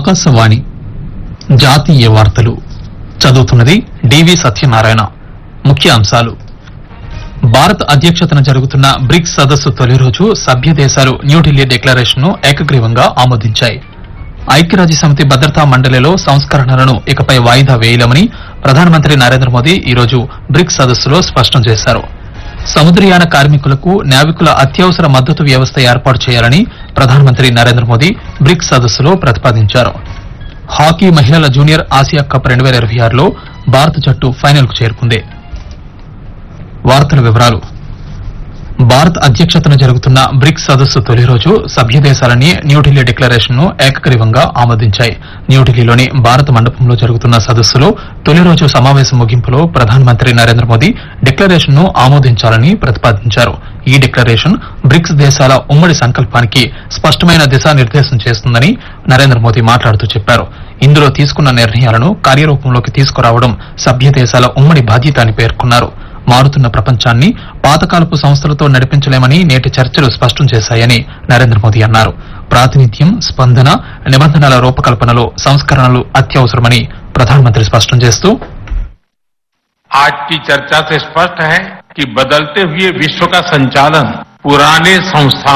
ఆకాశవాణి జాతీయ వార్తలు చదువుతున్నది డివి సత్యనారాయణ ముఖ్య అంశాలు భారత్ అధ్యక్షతన జరుగుతున్న బ్రిక్స్ సదస్సు తొలి రోజు సభ్య దేశాలు న్యూఢిల్లీ డిక్లరేషన్ ను ఏకగ్రీవంగా ఆమోదించాయి ఐక్యరాజ్య సమితి భద్రతా మండలిలో సంస్కరణలను ఇకపై వాయిదా వేయలేమని ప్రధానమంత్రి నరేంద్ర మోదీ ఈరోజు బ్రిక్స్ సదస్సులో స్పష్టం చేశారు సముద్రయాన కార్మికులకు నావికుల అత్యవసర మద్దతు వ్యవస్థ ఏర్పాటు చేయాలని ప్రధానమంత్రి నరేంద్ర మోదీ బ్రిక్స్ సదస్సులో ప్రతిపాదించారు హాకీ మహిళల జూనియర్ ఆసియా కప్ రెండు వేల ఇరవై ఆరులో భారత జట్టు ఫైనల్ కు చేరుకుంది వార్తల వివరాలు భారత్ అధ్యక్షతన జరుగుతున్న బ్రిక్స్ సదస్సు తొలి రోజు సభ్య దేశాలని న్యూఢిల్లీ డిక్లరేషన్ ను ఏకగ్రీవంగా ఆమోదించాయి న్యూఢిల్లీలోని భారత మండపంలో జరుగుతున్న సదస్సులో తొలి రోజు సమావేశం ముగింపులో ప్రధానమంత్రి నరేంద్ర మోదీ డిక్లరేషన్ ను ఆమోదించాలని ప్రతిపాదించారు ఈ డిక్లరేషన్ బ్రిక్స్ దేశాల ఉమ్మడి సంకల్పానికి స్పష్టమైన దిశానిర్దేశం చేస్తుందని నరేంద్ర మోదీ మాట్లాడుతూ చెప్పారు ఇందులో తీసుకున్న నిర్ణయాలను కార్యరూపంలోకి తీసుకురావడం సభ్య దేశాల ఉమ్మడి బాధ్యత అని పేర్కొన్నారు మారుతున్న ప్రపంచాన్ని పాతకాలపు సంస్థలతో నడిపించలేమని నేటి చర్చలు స్పష్టం చేశాయని నరేంద్ర మోదీ అన్నారు ప్రాతినిధ్యం స్పందన నిబంధనల రూపకల్పనలో సంస్కరణలు అత్యవసరమని ప్రధానమంత్రి స్పష్టం చేస్తూ आज की चर्चा से स्पष्ट है कि बदलते हुए विश्व का संचालन पुराने संस्थानों